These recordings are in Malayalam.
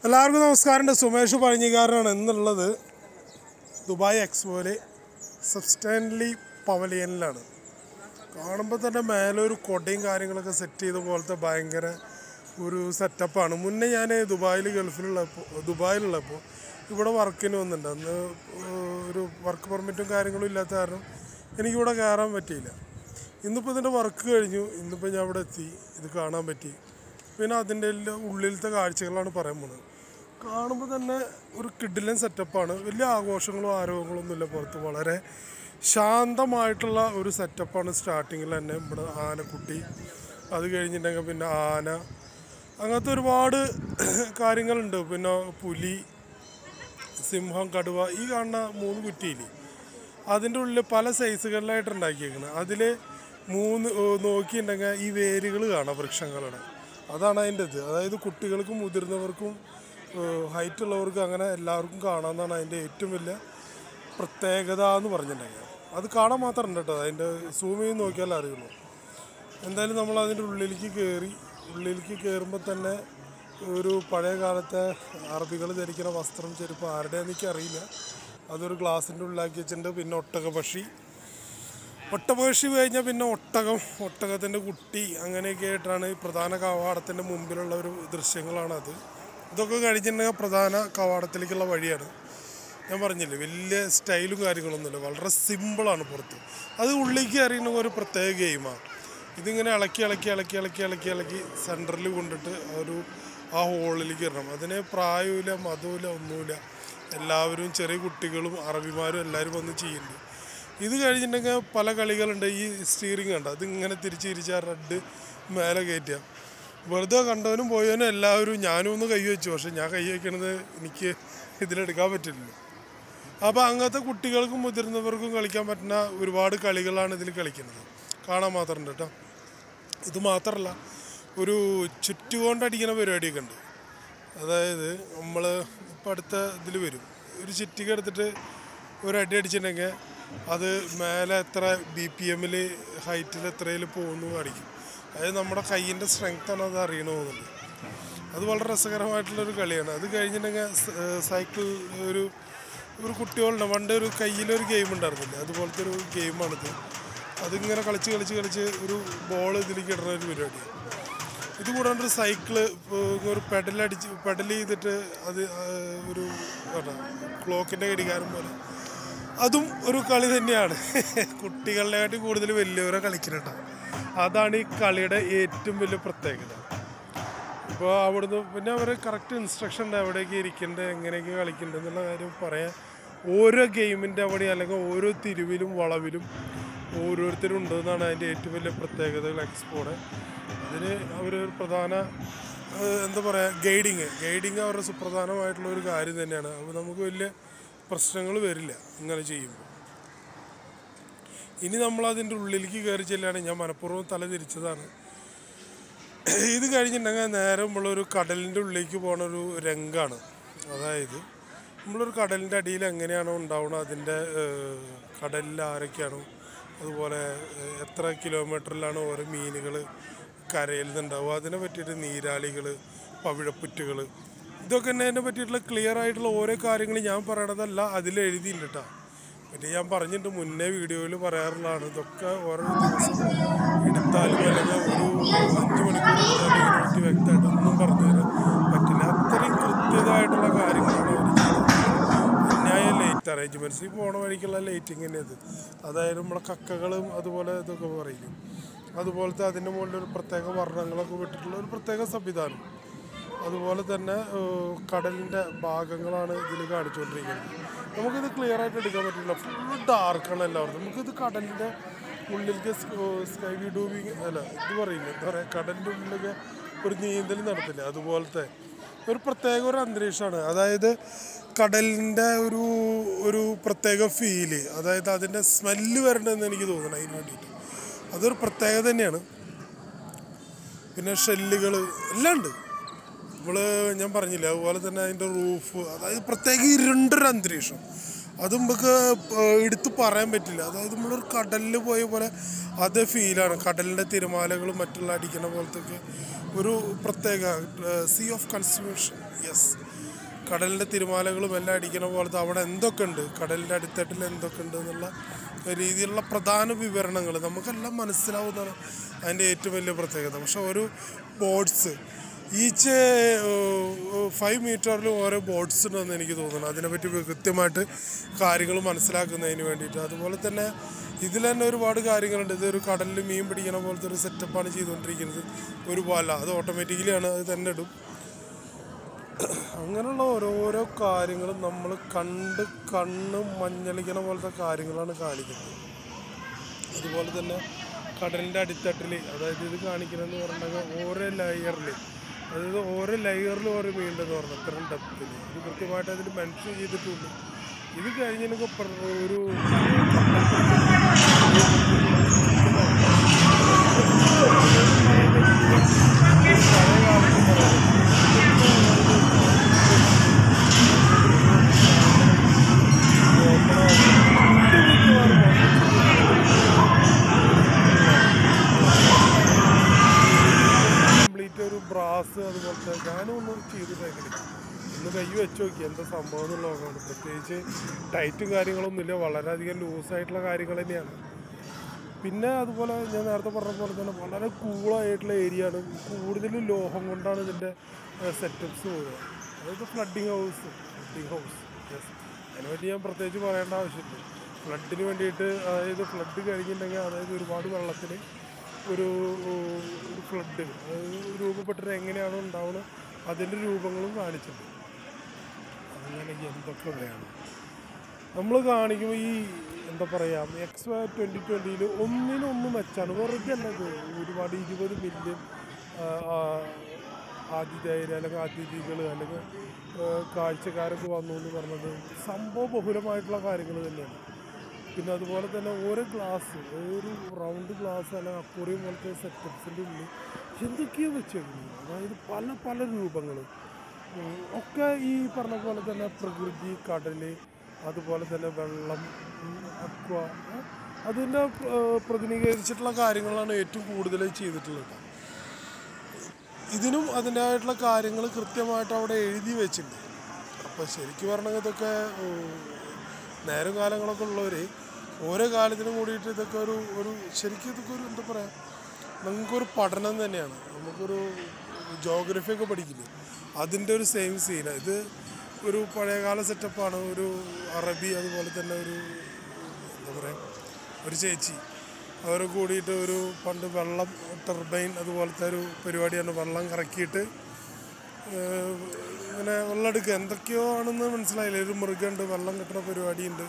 എല്ലാവർക്കും നമസ്കാരം ഉണ്ട് സുമേഷ് പഴഞ്ഞിക്കാരനാണ് എന്നുള്ളത് ദുബായ് എക്സ്പോയില് സബ്സ്റ്റാൻലി പവലിയനിലാണ് കാണുമ്പോൾ തന്നെ മേലെ ഒരു കൊടയും കാര്യങ്ങളൊക്കെ സെറ്റ് ചെയ്ത പോലത്തെ ഭയങ്കര ഒരു സെറ്റപ്പാണ് മുന്നേ ഞാൻ ദുബായിൽ ഗൾഫിലുള്ളപ്പോൾ ദുബായിലുള്ളപ്പോൾ ഇവിടെ വർക്കിന് വന്നിട്ടുണ്ട് അന്ന് ഒരു വർക്ക് പെർമിറ്റും കാര്യങ്ങളും ഇല്ലാത്ത കാരണം എനിക്കിവിടെ കയറാൻ പറ്റിയില്ല ഇന്നിപ്പോൾ ഇതിൻ്റെ വർക്ക് കഴിഞ്ഞു ഇന്നിപ്പോൾ ഞാൻ ഇവിടെ എത്തി ഇത് കാണാൻ പറ്റി പിന്നെ അതിൻ്റെ എല്ലാം ഉള്ളിലത്തെ കാഴ്ചകളാണ് പറയാൻ പോകുന്നത് കാണുമ്പോൾ തന്നെ ഒരു കിഡിലൻ സെറ്റപ്പാണ് വലിയ ആഘോഷങ്ങളോ ആരോഗ്യങ്ങളോ ഒന്നുമില്ല പുറത്ത് വളരെ ശാന്തമായിട്ടുള്ള ഒരു സെറ്റപ്പാണ് സ്റ്റാർട്ടിങ്ങിൽ തന്നെ ഇവിടെ ആനക്കുട്ടി അത് കഴിഞ്ഞിട്ടുണ്ടെങ്കിൽ പിന്നെ ആന അങ്ങനത്തെ ഒരുപാട് കാര്യങ്ങളുണ്ട് പിന്നെ പുലി സിംഹം കടുവ ഈ കാണുന്ന മൂന്ന് കുറ്റിയില്ലേ അതിൻ്റെ ഉള്ളിൽ പല സൈസുകളിലായിട്ട് ഉണ്ടാക്കിയേക്കുന്നത് അതിൽ മൂന്ന് ഏർ നോക്കിയിട്ടുണ്ടെങ്കിൽ ഈ വേരുകൾ കാണാം വൃക്ഷങ്ങളുടെ അതാണ് അതിൻ്റെ ഇത് അതായത് കുട്ടികൾക്കും മുതിർന്നവർക്കും ഹൈറ്റ് ഉള്ളവർക്കും അങ്ങനെ എല്ലാവർക്കും കാണാമെന്നാണ് അതിൻ്റെ ഏറ്റവും വലിയ പ്രത്യേകത എന്ന് പറഞ്ഞിട്ടുണ്ടെങ്കിൽ അത് കാണാൻ മാത്രം ഉണ്ട് കേട്ടോ അതിൻ്റെ സൂം ചെയ്ത് നോക്കിയാലേ അറിയുള്ളൂ എന്തായാലും നമ്മൾ അതിൻ്റെ ഉള്ളിലേക്ക് കയറി ഉള്ളിലേക്ക് കയറുമ്പോൾ തന്നെ ഒരു പഴയ കാലത്തെ അറബികൾ ധരിക്കുന്ന വസ്ത്രം ചെരുപ്പ് ആരുടെയാണെന്ന് എനിക്ക് അറിയില്ല അതൊരു ഗ്ലാസിൻ്റെ ഉള്ളിലാക്കി വെച്ചിട്ടുണ്ട് പിന്നെ ഒട്ടക പക്ഷി ഒട്ടപക്ഷി കഴിഞ്ഞാൽ പിന്നെ ഒട്ടകം ഒട്ടകത്തിൻ്റെ കുട്ടി അങ്ങനെയൊക്കെ ആയിട്ടാണ് ഈ പ്രധാന കവാടത്തിൻ്റെ മുമ്പിലുള്ള ഒരു ദൃശ്യങ്ങളാണത് ഇതൊക്കെ കഴിഞ്ഞിട്ടുണ്ടെങ്കിൽ പ്രധാന കവാടത്തിലേക്കുള്ള വഴിയാണ് ഞാൻ പറഞ്ഞില്ലേ വലിയ സ്റ്റൈലും കാര്യങ്ങളൊന്നുമില്ല വളരെ സിമ്പിളാണ് പുറത്ത് അത് ഉള്ളിലേക്ക് അറിയുന്ന ഒരു പ്രത്യേക ഗെയിമാണ് ഇതിങ്ങനെ ഇളക്കി ഇളക്കി ഇളക്കി ഇളക്കി ഇളക്കി ഇളക്കി സെൻറ്ററിൽ കൊണ്ടിട്ട് ഒരു ആ ഹോളിലേക്ക് ഇടണം അതിന് പ്രായമില്ല മതമില്ല ഒന്നുമില്ല എല്ലാവരും ചെറിയ കുട്ടികളും അറബിമാരും എല്ലാവരും വന്ന് ചെയ്യുന്നുണ്ട് ഇത് കഴിഞ്ഞിട്ടുണ്ടെങ്കിൽ പല കളികളുണ്ട് ഈ സ്റ്റീറിങ് കണ്ട അതിങ്ങനെ തിരിച്ച് തിരിച്ച് ആ റെഡ് മേലെ കയറ്റുക വെറുതെ കണ്ടവനും പോയവനും എല്ലാവരും ഞാനും ഒന്ന് കൈ വെച്ചു പക്ഷെ ഞാൻ കൈ വയ്ക്കണത് എനിക്ക് ഇതിലെടുക്കാൻ പറ്റില്ലല്ലോ അപ്പോൾ അങ്ങനത്തെ കുട്ടികൾക്കും മുതിർന്നവർക്കും കളിക്കാൻ പറ്റുന്ന ഒരുപാട് കളികളാണ് ഇതിൽ കളിക്കുന്നത് കാണാൻ മാത്രമുണ്ട് കേട്ടോ ഇത് മാത്രമല്ല ഒരു ചുറ്റുകൊണ്ടടിക്കുന്ന പരിപാടിയൊക്കെ ഉണ്ട് അതായത് നമ്മൾ ഇപ്പം അടുത്ത ഇതിൽ വരും ഒരു ചുറ്റിക എടുത്തിട്ട് ഒരു അടി അടിച്ചിട്ടുണ്ടെങ്കിൽ അത് മേലെ എത്ര ബി പി എമ്മിൽ ഹൈറ്റിൽ എത്രയിൽ പോകുന്നു കാണിക്കും അതായത് നമ്മുടെ കയ്യിൻ്റെ സ്ട്രെങ്ത്താണ് അത് അറിയണമെന്നുണ്ട് അത് വളരെ രസകരമായിട്ടുള്ളൊരു കളിയാണ് അത് കഴിഞ്ഞിട്ടുണ്ടെങ്കിൽ സൈക്കിൾ ഒരു ഒരു കുട്ടികളുടെ പണ്ട് ഒരു കയ്യിലൊരു ഗെയിം ഉണ്ടായിരുന്നില്ല അതുപോലത്തെ ഒരു ഗെയിമാണിത് അതിങ്ങനെ കളിച്ച് കളിച്ച് കളിച്ച് ഒരു ബോൾ ഇതിലേക്ക് ഇടുന്ന ഒരു പരിപാടിയാണ് ഇത് കൂടാണ്ട് ഒരു സൈക്കിള് ഒരു പെഡലടിച്ച് പെഡൽ ചെയ്തിട്ട് അത് ആ, ഒരു ക്ലോക്കിൻ്റെ ഘടികാരം പോലെ അതും ഒരു കളി തന്നെയാണ് കുട്ടികളെക്കാട്ടി കൂടുതൽ വലിയവരെ കളിക്കുന്നുണ്ട് അതാണ് ഈ കളിയുടെ ഏറ്റവും വലിയ പ്രത്യേകത ഇപ്പോൾ അവിടുന്ന് പിന്നെ അവർ കറക്റ്റ് ഇൻസ്ട്രക്ഷൻ ഉണ്ട് എവിടെയൊക്കെ ഇരിക്കേണ്ടത് എങ്ങനെയൊക്കെ കളിക്കേണ്ടത് എന്നുള്ള കാര്യം പറയാൻ ഓരോ ഗെയിമിൻ്റെ അവിടെ അല്ലെങ്കിൽ ഓരോ തിരിവിലും വളവിലും ഓരോരുത്തരും ഉണ്ടെന്നാണ് അതിൻ്റെ ഏറ്റവും വലിയ പ്രത്യേകതകൾ എക്സ്പോടെ അതിന് അവർ ഒരു പ്രധാന ഏഹ്, എന്താ പറയുക ഗൈഡിങ് ഗൈഡിങ് അവരുടെ സുപ്രധാനമായിട്ടുള്ള ഒരു കാര്യം തന്നെയാണ് അപ്പോൾ നമുക്ക് വലിയ പ്രശ്നങ്ങൾ വരില്ല ഇങ്ങനെ ചെയ്യുമ്പോൾ ഇനി നമ്മൾ അതിൻ്റെ ഉള്ളിലേക്ക് കയറി ചെല്ലുകയാണ് ഞാൻ മനഃപൂർവ്വം തല തിരിച്ചതാണ് ഇത് കഴിഞ്ഞിട്ടുണ്ടെങ്കിൽ നേരെ നമ്മളൊരു കടലിൻ്റെ ഉള്ളിലേക്ക് പോണ ഒരു രംഗമാണ് അതായത് നമ്മളൊരു കടലിൻ്റെ അടിയിൽ എങ്ങനെയാണോ ഉണ്ടാവുന്നത് അതിൻ്റെ ഏഹ്, കടലിൽ ആരൊക്കെയാണോ അതുപോലെ ഏഹ്, എത്ര കിലോമീറ്ററിലാണ് ഓരോ മീനുകൾ കരയിൽ നിന്നുണ്ടാവുക അതിനെ പറ്റിയിട്ട് നീരാളികൾ പവിഴപ്പുറ്റുകൾ ഇതൊക്കെ തന്നെ അതിനെ പറ്റിയിട്ടുള്ള ക്ലിയർ ആയിട്ടുള്ള ഓരോ കാര്യങ്ങൾ ഞാൻ പറയണതല്ല അതിൽ എഴുതിയിട്ടുണ്ട് കേട്ടോ പിന്നെ ഞാൻ പറഞ്ഞിട്ട് മുന്നേ വീഡിയോയിൽ പറയാറുള്ളതാണ് ഇതൊക്കെ ഓരോ ദിവസം എടുത്താലും അല്ലെങ്കിൽ ഒരു അഞ്ച് മണിക്കൂർ എടുത്താലും ഇതിനെപ്പറ്റി വ്യക്തമായിട്ട് ഒന്നും പറഞ്ഞു തരാൻ പറ്റില്ല അത്രയും കൃത്യമായിട്ടുള്ള കാര്യങ്ങളാണ് അവർ ചെയ്യുന്നത് അന്യായ ലേറ്റ് അറേഞ്ച്മെൻറ്റ്സ് ഈ പോണ വഴിക്കുള്ള ലേറ്റിങ് തന്നെ ഇത് അതായത് നമ്മളെ കക്കകളും അതുപോലെ ഇതൊക്കെ പറയില്ലേ അതുപോലത്തെ അതിൻ്റെ മുകളിൽ ഒരു പ്രത്യേക വർണ്ണങ്ങളൊക്കെ വിട്ടിട്ടുള്ള ഒരു പ്രത്യേക സംവിധാനം അതുപോലെ തന്നെ ഏഹ്, കടലിൻ്റെ ഭാഗങ്ങളാണ് ഇതിൽ കാണിച്ചുകൊണ്ടിരിക്കുന്നത് നമുക്കിത് ക്ലിയർ ആയിട്ട് എടുക്കാൻ പറ്റില്ല ഫുള്ള് ഡാർക്കാണ് എല്ലാവരും നമുക്കിത് കടലിൻ്റെ ഉള്ളിലേക്ക് സ്കൈ ഡൂബിങ് അല്ല ഇത് പറയില്ല എന്താ പറയുക കടലിൻ്റെ ഉള്ളിലൊക്കെ ഒരു നീന്തൽ നടത്തില്ല അതുപോലത്തെ ഒരു പ്രത്യേക ഒരു അന്തരീക്ഷമാണ് അതായത് കടലിൻ്റെ ഒരു ഒരു പ്രത്യേക ഫീല് അതായത് അതിൻ്റെ സ്മെല്ല് വരണമെന്ന് എനിക്ക് തോന്നണം അതിന് വേണ്ടിയിട്ട് അതൊരു പ്രത്യേകത തന്നെയാണ് പിന്നെ ഷെല്ലുകൾ എല്ലാം ഉണ്ട് നമ്മൾ ഞാൻ പറഞ്ഞില്ല അതുപോലെ തന്നെ അതിൻ്റെ റൂഫ് അതായത് പ്രത്യേക ഇരുണ്ടൊരു അന്തരീക്ഷം അത് നമുക്ക് ഏഹ് എടുത്ത് പറയാൻ പറ്റില്ല അതായത് നമ്മളൊരു കടലിൽ പോയ പോലെ അതേ ഫീലാണ് കടലിൻ്റെ തിരമാലകളും മറ്റുള്ള അടിക്കുന്ന പോലത്തെ ഒക്കെ ഒരു പ്രത്യേക സീ ഓഫ് കൺസ്യൂമേഷൻ യെസ് കടലിൻ്റെ തിരമാലകളും എല്ലാം അടിക്കണ പോലത്തെ അവിടെ എന്തൊക്കെ ഉണ്ട് കടലിൻ്റെ അടിത്തട്ടിൽ എന്തൊക്കെ ഉണ്ട് എന്നുള്ള രീതിയിലുള്ള പ്രധാന വിവരണങ്ങൾ നമുക്കെല്ലാം മനസ്സിലാവുന്നതാണ് അതിൻ്റെ ഏറ്റവും വലിയ പ്രത്യേകത പക്ഷെ ഒരു ബോട്ട്സ് ഈച്ച് ഫൈവ് മീറ്ററിലും ഓരോ ബോട്ട്സ് ഉണ്ടെന്ന് എനിക്ക് തോന്നുന്നു അതിനെപ്പറ്റി കൃത്യമായിട്ട് കാര്യങ്ങൾ മനസ്സിലാക്കുന്നതിന് വേണ്ടിയിട്ട് അതുപോലെ തന്നെ ഇതിൽ തന്നെ ഒരുപാട് കാര്യങ്ങളുണ്ട് ഇതൊരു കടലിൽ മീൻ പിടിക്കണ പോലത്തെ ഒരു സെറ്റപ്പാണ് ചെയ്തുകൊണ്ടിരിക്കുന്നത് ഒരു വല അത് ഓട്ടോമാറ്റിക്കലി ആണ് അത് തന്നെ ഇടും അങ്ങനെയുള്ള ഓരോരോ കാര്യങ്ങളും നമ്മൾ കണ്ട് കണ്ണ് മഞ്ഞളിക്കണ പോലത്തെ കാര്യങ്ങളാണ് കാണിക്കുന്നത് അതുപോലെ തന്നെ കടലിൻ്റെ അടിത്തട്ടിൽ അതായത് ഇത് കാണിക്കണമെന്ന് പറഞ്ഞാൽ ഓരോ ലെയറിൽ അതായത് ഓരോ ലെയറിൽ ഓരോ മീനുണ്ടെന്ന് പറഞ്ഞു ഇത്രയും ഡെപ്തിൽ ഇത് കൃത്യമായിട്ട് അതിൽ മെൻഷൻ ചെയ്തിട്ടുണ്ട് ഇത് കഴിഞ്ഞതിനൊക്കെ പ്ര- ഒരു പഴയ കാലത്ത് പറയുന്നത് കംപ്ലീറ്റ് ഒരു ബ്രാസ് അതുപോലത്തെ ഞാനും ഒന്നും ചെയ്തിട്ടില്ല ഒന്ന് കൈ വെച്ച് നോക്കി എന്താ സംഭവം എന്നുള്ളതാണ് പ്രത്യേകിച്ച് ടൈറ്റും കാര്യങ്ങളൊന്നുമില്ല വളരെയധികം ലൂസായിട്ടുള്ള കാര്യങ്ങൾ തന്നെയാണ് പിന്നെ അതുപോലെ ഞാൻ നേരത്തെ പറഞ്ഞ പോലെ തന്നെ വളരെ കൂളായിട്ടുള്ള ഏരിയ ആണ് കൂടുതലും ലോഹം കൊണ്ടാണ് ഇതിൻ്റെ സെറ്റപ്സ് പോവുക അതായത് flooding house flooding house yes അതിനെപ്പറ്റി ഞാൻ പ്രത്യേകിച്ച് പറയേണ്ട ആവശ്യമില്ല ഫ്ലഡിന് വേണ്ടിയിട്ട് അതായത് ഫ്ലഡ് കഴിഞ്ഞിട്ടുണ്ടെങ്കിൽ അതായത് ഒരുപാട് വെള്ളത്തിൽ ഒരു ഒരു ഫ്ലഡ് രൂപപ്പെട്ടിട്ട് എങ്ങനെയാണ് ഉണ്ടാവുന്നത് അതിൻ്റെ രൂപങ്ങളും കാണിച്ചിട്ടുണ്ട് അങ്ങനെ എന്തൊക്കെ വേണം നമ്മൾ കാണിക്കുമ്പോൾ ഈ എന്താ പറയുക എക്സ് ട്വൻറ്റി ട്വൻറ്റിയിൽ ഒന്നിനൊന്ന് മെച്ചാണ് വെറുതെ അല്ല ഇത് ഒരുപാട് ഇരുപത് മില്യൺ ആതിഥേയർ അല്ലെങ്കിൽ അതിഥികൾ അല്ലെങ്കിൽ ആ, കാഴ്ചക്കാരൊക്കെ വന്നു എന്ന് പറഞ്ഞത് സംഭവ ബഹുലമായിട്ടുള്ള കാര്യങ്ങൾ തന്നെയാണ് പിന്നെ അതുപോലെ തന്നെ ഓരോ ഗ്ലാസ് ഒരു റൗണ്ട് ഗ്ലാസ് അല്ലെങ്കിൽ അക്വറിയം പോലത്തെ സെറ്റപ്സിൻ്റെ ഉള്ളിൽ എന്തൊക്കെയോ വെച്ചേക്കുന്നത് അതായത് പല പല രൂപങ്ങൾ ഉം, ഒക്കെ ഈ പറഞ്ഞ പോലെ തന്നെ പ്രകൃതി കടൽ അതുപോലെ തന്നെ വെള്ളം അക്വ അതിൻ്റെ പ്രതിനിധീകരിച്ചിട്ടുള്ള കാര്യങ്ങളാണ് ഏറ്റവും കൂടുതൽ ചെയ്തിട്ടുള്ളത് ഇതിനും അതിൻ്റെതായിട്ടുള്ള കാര്യങ്ങൾ കൃത്യമായിട്ട് അവിടെ എഴുതി വെച്ചിട്ടുണ്ട് അപ്പോൾ ശരിക്കും പറഞ്ഞാൽ ഇതൊക്കെ ഉം, നേരം കാലങ്ങളൊക്കെ ഉള്ളവർ ഓരോ കാലത്തിനും കൂടിയിട്ട് ഇതൊക്കെ ഒരു ഒരു ശരിക്കും ഇതൊക്കെ ഒരു എന്താ പറയുക നമുക്കൊരു പഠനം തന്നെയാണ് നമുക്കൊരു ജോഗ്രഫി ഒക്കെ പഠിക്കില്ലേ അതിൻ്റെ ഒരു സെയിം സീനാണ് ഇത് ഒരു പഴയകാല സെറ്റപ്പാണ് ഒരു അറബി അതുപോലെ തന്നെ ഒരു എന്താ പറയുക ഒരു ചേച്ചി അവർ കൂടിയിട്ട് ഒരു പണ്ട് വെള്ളം ടർബൈൻ അതുപോലത്തെ ഒരു പരിപാടിയാണ് വെള്ളം കറക്കിയിട്ട് ഏഹ്, ഇങ്ങനെ വെള്ളം എടുക്കുക എന്തൊക്കെയോ ആണെന്ന് മനസ്സിലായില്ല ഒരു മൃഗമുണ്ട് വെള്ളം കിട്ടുന്ന പരിപാടിയുണ്ട്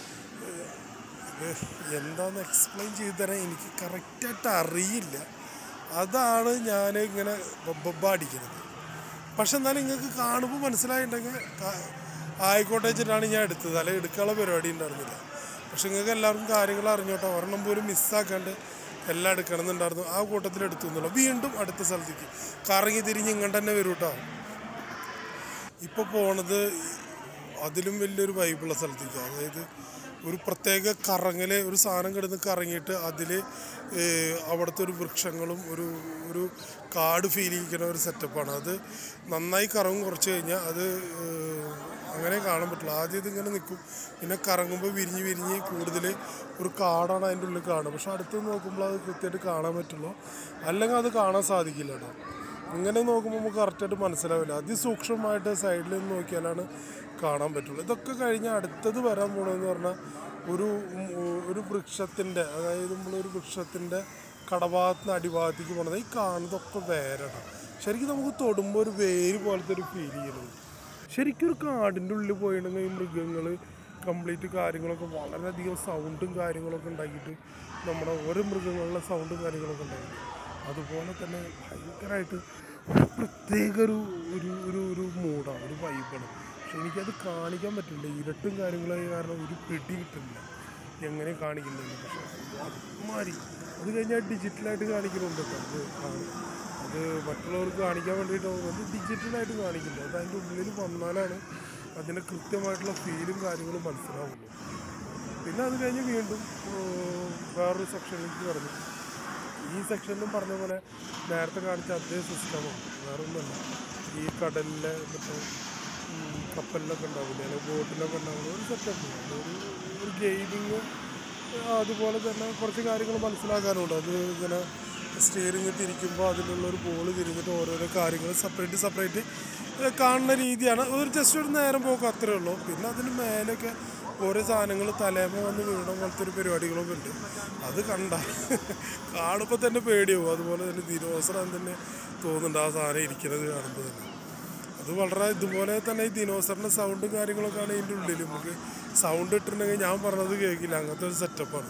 ഇത് എന്താന്ന് എക്സ്പ്ലെയിൻ ചെയ്തു തരാൻ എനിക്ക് കറക്റ്റായിട്ട് അറിയില്ല അതാണ് ഞാൻ ഇങ്ങനെ ബബ്ബ അടിക്കുന്നത് പക്ഷെ എന്നാലും നിങ്ങൾക്ക് കാണുമ്പോൾ മനസ്സിലായിട്ടുണ്ടെങ്കിൽ ക- ആയിക്കോട്ടെ വെച്ചിട്ടാണ് ഞാൻ എടുത്തത് അല്ലെങ്കിൽ എടുക്കാനുള്ള പരിപാടി ഉണ്ടായിരുന്നില്ല പക്ഷെ നിങ്ങൾക്ക് എല്ലാവർക്കും കാര്യങ്ങൾ അറിഞ്ഞോട്ടോ ഒരെണ്ണം പോലും മിസ്സാക്കാണ്ട് എല്ലാം എടുക്കണമെന്നുണ്ടായിരുന്നു ആ കൂട്ടത്തിൽ എടുത്തു എന്നുള്ള വീണ്ടും അടുത്ത സ്ഥലത്തേക്ക് കറങ്ങി തിരിഞ്ഞ് ഇങ്ങോട്ട് തന്നെ വരും കേട്ടോ ഇപ്പോൾ പോണത് അതിലും വലിയൊരു വൈബുള്ള സ്ഥലത്തേക്ക് അതായത് ഒരു പ്രത്യേക കറങ്ങൽ ഒരു സാധനം കിടന്ന് കറങ്ങിയിട്ട് അതിൽ അവിടുത്തെ ഒരു വൃക്ഷങ്ങളും ഒരു ഒരു കാട് ഫീൽ ചെയ്യിക്കുന്ന ഒരു സെറ്റപ്പാണ് അത് നന്നായി കറങ്ങും കുറച്ച് കഴിഞ്ഞാൽ അത് ഏഹ്, അങ്ങനെ കാണാൻ പറ്റില്ല ആദ്യം ഇതിങ്ങനെ നിൽക്കും പിന്നെ കറങ്ങുമ്പോൾ വിരിഞ്ഞ് വിരിഞ്ഞ് കൂടുതൽ ഒരു കാടാണ് അതിൻ്റെ ഉള്ളിൽ കാണുക പക്ഷെ അടുത്ത് നോക്കുമ്പോൾ അത് കൃത്യമായിട്ട് കാണാൻ പറ്റുള്ളൂ അല്ലെങ്കിൽ അത് കാണാൻ സാധിക്കില്ല കേട്ടോ ഇങ്ങനെ നോക്കുമ്പോൾ നമുക്ക് കറക്റ്റായിട്ട് മനസ്സിലാവില്ല അതിസൂക്ഷ്മമായിട്ട് സൈഡിൽ നിന്ന് നോക്കിയാലാണ് കാണാൻ പറ്റുള്ളൂ ഇതൊക്കെ കഴിഞ്ഞ് അടുത്തത് വരാൻ പോകണമെന്ന് പറഞ്ഞാൽ ഒരു ഉം, ഒരു വൃക്ഷത്തിൻ്റെ അതായത് നമ്മളൊരു വൃക്ഷത്തിൻ്റെ കടഭാഗത്ത് നിന്ന് അടിഭാഗത്തേക്ക് പോകണത് ഈ കാണുന്നതൊക്കെ വേരാണ് ശരിക്കും നമുക്ക് തൊടുമ്പോൾ ഒരു വേര് പോലത്തെ ഒരു ഫീൽ ചെയ്യുന്നത് ശരിക്കും ഒരു കാടിൻ്റെ ഉള്ളിൽ പോയിട്ടുണ്ടെങ്കിൽ ഈ മൃഗങ്ങൾ കംപ്ലീറ്റ് കാര്യങ്ങളൊക്കെ വളരെയധികം സൗണ്ടും കാര്യങ്ങളൊക്കെ ഉണ്ടാക്കിയിട്ട് നമ്മുടെ ഓരോ മൃഗങ്ങളുടെ സൗണ്ടും കാര്യങ്ങളൊക്കെ ഉണ്ടാക്കിയിട്ട് അതുപോലെ തന്നെ ഭയങ്കരമായിട്ട് ഒരു പ്രത്യേക ഒരു ഒരു ഒരു ഒരു മൂഡാണ് ഒരു വൈബാണ് പക്ഷെ എനിക്കത് കാണിക്കാൻ പറ്റില്ല ഇരട്ടും കാര്യങ്ങളായ കാരണം ഒരു പിടി കിട്ടുന്നില്ല എങ്ങനെ കാണിക്കുന്നില്ല പക്ഷെ മാറി അത് കഴിഞ്ഞാൽ ഡിജിറ്റലായിട്ട് കാണിക്കുന്നുണ്ട് കേട്ടോ അത് ആണ്. അത് മറ്റുള്ളവർക്ക് കാണിക്കാൻ വേണ്ടിയിട്ട് അത് ഡിജിറ്റലായിട്ട് കാണിക്കില്ല അത് അതിൻ്റെ ഉള്ളിൽ വന്നാലാണ് അതിൻ്റെ കൃത്യമായിട്ടുള്ള ഫീലും കാര്യങ്ങളും മനസ്സിലാവുള്ളൂ പിന്നെ അത് കഴിഞ്ഞ് വീണ്ടും ഏഹ്, വേറൊരു സെക്ഷനിലേക്ക് കടന്നു ഈ സെക്ഷനിലും പറഞ്ഞ പോലെ നേരത്തെ കാണിച്ച അതേ സിസ്റ്റമാണ് വേറെ ഒന്നുമല്ല ഈ കടലിലെ മറ്റേ ഉം, കപ്പലിലൊക്കെ ഉണ്ടാവില്ല അല്ലെങ്കിൽ ബോട്ടിലൊക്കെ ഉണ്ടാവുന്ന ഒരു സെറ്റപ്പ് ഒരു ഒരു ഗെയിമിങ് അതുപോലെ തന്നെ കുറച്ച് കാര്യങ്ങൾ മനസ്സിലാക്കാനുണ്ട് അത് ഇങ്ങനെ സ്റ്റിയറിങ് തിരിക്കുമ്പോൾ അതിലുള്ള ഒരു ബോൾ തിരിഞ്ഞിട്ട് ഓരോരോ കാര്യങ്ങൾ സെപ്പറേറ്റ് സെപ്പറേറ്റ് കാണുന്ന രീതിയാണ് ഒരു ജസ്റ്റ് ഒരു നേരം പോക്ക് അത്രേ ഉള്ളൂ പിന്നെ അതിന് മേലൊക്കെ ഓരോ സാധനങ്ങൾ തലേമ വന്ന് വീണ പോലത്തെ ഒരു പരിപാടികളൊക്കെ ഉണ്ട് അത് കണ്ട കാണുമ്പോൾ തന്നെ പേടിയാവും അതുപോലെ തന്നെ ദിനോസരം തന്നെ തോന്നുന്നുണ്ട് ആ സാധനം ഇരിക്കുന്നത് കാണുമ്പോൾ തന്നെ അത് വളരെ ഇതുപോലെ തന്നെ ഈ ദിനോസറിൻ്റെ സൗണ്ടും കാര്യങ്ങളൊക്കെയാണ് ഇതിൻ്റെ ഉള്ളിൽ നമുക്ക് സൗണ്ട് ഇട്ടിട്ടുണ്ടെങ്കിൽ ഞാൻ പറഞ്ഞത് കേൾക്കില്ല അങ്ങനത്തെ ഒരു സെറ്റപ്പാണ്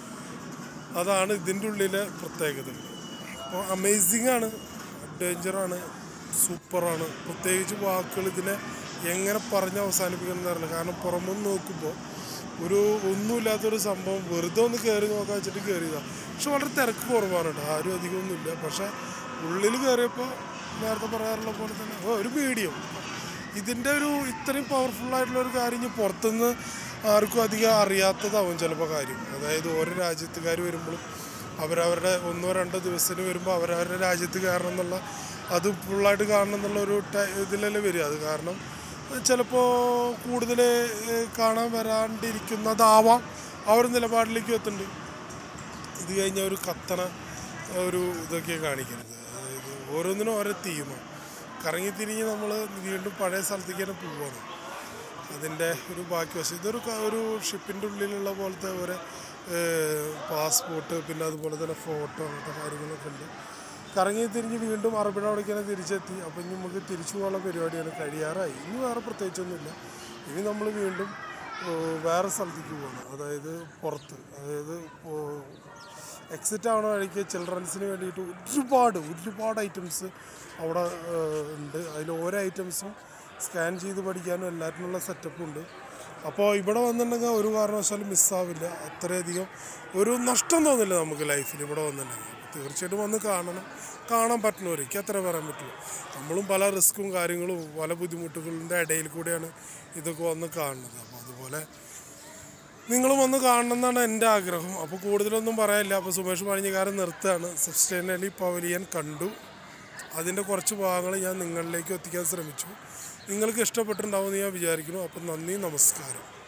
അതാണ് ഇതിൻ്റെ ഉള്ളിലെ പ്രത്യേകത അപ്പോൾ അമേസിങ് ആണ് ഡേഞ്ചറാണ് സൂപ്പറാണ് പ്രത്യേകിച്ച് വാക്കുകൾ ഇതിനെ എങ്ങനെ പറഞ്ഞ് അവസാനിപ്പിക്കണം എന്നറിയില്ല കാരണം പുറമൊന്ന് നോക്കുമ്പോൾ ഒരു ഒന്നുമില്ലാത്തൊരു സംഭവം വെറുതെ ഒന്ന് കയറി നോക്കാൻ വെച്ചിട്ട് കയറിയതാണ് പക്ഷെ വളരെ തിരക്ക് കുറവാണ് കേട്ടോ ആരും അധികമൊന്നുമില്ല പക്ഷെ ഉള്ളിൽ കയറിയപ്പോൾ നേരത്തെ പറയാറുള്ള പോലെ തന്നെ ഓ, ഒരു മീഡിയം ഇതിൻ്റെ ഒരു ഇത്രയും പവർഫുൾ ആയിട്ടുള്ള ഒരു കാര്യം ഇനി പുറത്തുനിന്ന് ആർക്കും അധികം അറിയാത്തതാവും ചിലപ്പോൾ കാര്യം അതായത് ഓരോ രാജ്യത്തുകാർ വരുമ്പോഴും അവരവരുടെ ഒന്നോ രണ്ടോ ദിവസത്തിന് വരുമ്പോൾ അവരവരുടെ രാജ്യത്ത് കയറണം എന്നുള്ള അത് ഫുള്ളായിട്ട് കാണണം എന്നുള്ള ഒരു ടൈ- ഇതിലല്ലേ വരിക അത് കാരണം ചിലപ്പോൾ കൂടുതൽ കാണാൻ വരാണ്ടിരിക്കുന്നതാവാം ആ ഒരു നിലപാടിലേക്ക് എത്തുന്നുണ്ട് ഇത് കഴിഞ്ഞ ഒരു കത്തണ ഒരു ഇതൊക്കെ കാണിക്കുന്നത് അതായത് ഓരോന്നിനും ഓരോ തീമാണ് കറങ്ങി തിരിഞ്ഞ് നമ്മൾ വീണ്ടും പഴയ സ്ഥലത്തേക്ക് തന്നെ പോവാണ് അതിൻ്റെ ഒരു ബാക്കി വശം ഇതൊരു ക- ഒരു ഷിപ്പിൻ്റെ ഉള്ളിലുള്ള പോലത്തെ ഒരു പാസ്പോർട്ട് പിന്നെ അതുപോലെ തന്നെ ഫോട്ടോ അങ്ങനത്തെ കാര്യങ്ങളൊക്കെ ഉണ്ട് കറങ്ങി തിരിഞ്ഞ് വീണ്ടും അറബിയുടെ അവിടേക്ക് തന്നെ തിരിച്ചെത്തി അപ്പം ഇനി നമുക്ക് തിരിച്ചു പോകാനുള്ള പരിപാടിയാണ് കഴിയാറായി ഇനി വേറെ പ്രത്യേകിച്ചൊന്നുമില്ല ഇനി നമ്മൾ വീണ്ടും ഏഹ്, വേറെ സ്ഥലത്തേക്ക് പോകണം അതായത് പുറത്ത് അതായത് എക്സിറ്റ് ആവണ വഴിക്ക് ചിൽഡ്രൻസിന് വേണ്ടിയിട്ട് ഒരുപാട് ഒരുപാട് ഐറ്റംസ് അവിടെ ഏഹ്, ഉണ്ട് അതിൽ ഓരോ ഐറ്റംസും സ്കാൻ ചെയ്ത് പഠിക്കാനും എല്ലാറ്റിനുള്ള സെറ്റപ്പും ഉണ്ട് അപ്പോൾ ഇവിടെ വന്നിട്ടുണ്ടെങ്കിൽ ഒരു കാരണവശാലും മിസ്സാവില്ല അത്രയധികം ഒരു നഷ്ടം തോന്നില്ല നമുക്ക് ലൈഫിൽ ഇവിടെ വന്നിട്ടുണ്ടെങ്കിൽ അപ്പോൾ തീർച്ചയായിട്ടും വന്ന് കാണണം കാണാൻ പറ്റുന്നവർക്ക് അത്ര പറയാൻ പറ്റുള്ളൂ നമ്മളും പല റിസ്ക്കും കാര്യങ്ങളും പല ബുദ്ധിമുട്ടുകളുടെ ഇടയിൽ കൂടെയാണ് ഇതൊക്കെ വന്ന് കാണുന്നത് അപ്പോൾ അതുപോലെ നിങ്ങളും വന്ന് കാണണം എന്നാണ് എൻ്റെ ആഗ്രഹം അപ്പോൾ കൂടുതലൊന്നും പറയാനില്ല അപ്പോൾ സുമേഷ് പണിഞ്ഞകാരൻ നിർത്തുകയാണ് സബ്സ്റ്റൈനലി പവലിയൻ കണ്ടു അതിൻ്റെ കുറച്ച് ഭാഗങ്ങൾ ഞാൻ നിങ്ങളിലേക്ക് എത്തിക്കാൻ ശ്രമിച്ചു നിങ്ങൾക്ക് ഇഷ്ടപ്പെട്ടിട്ടുണ്ടാവുമെന്ന് ഞാൻ വിചാരിക്കുന്നു അപ്പം നന്ദി നമസ്കാരം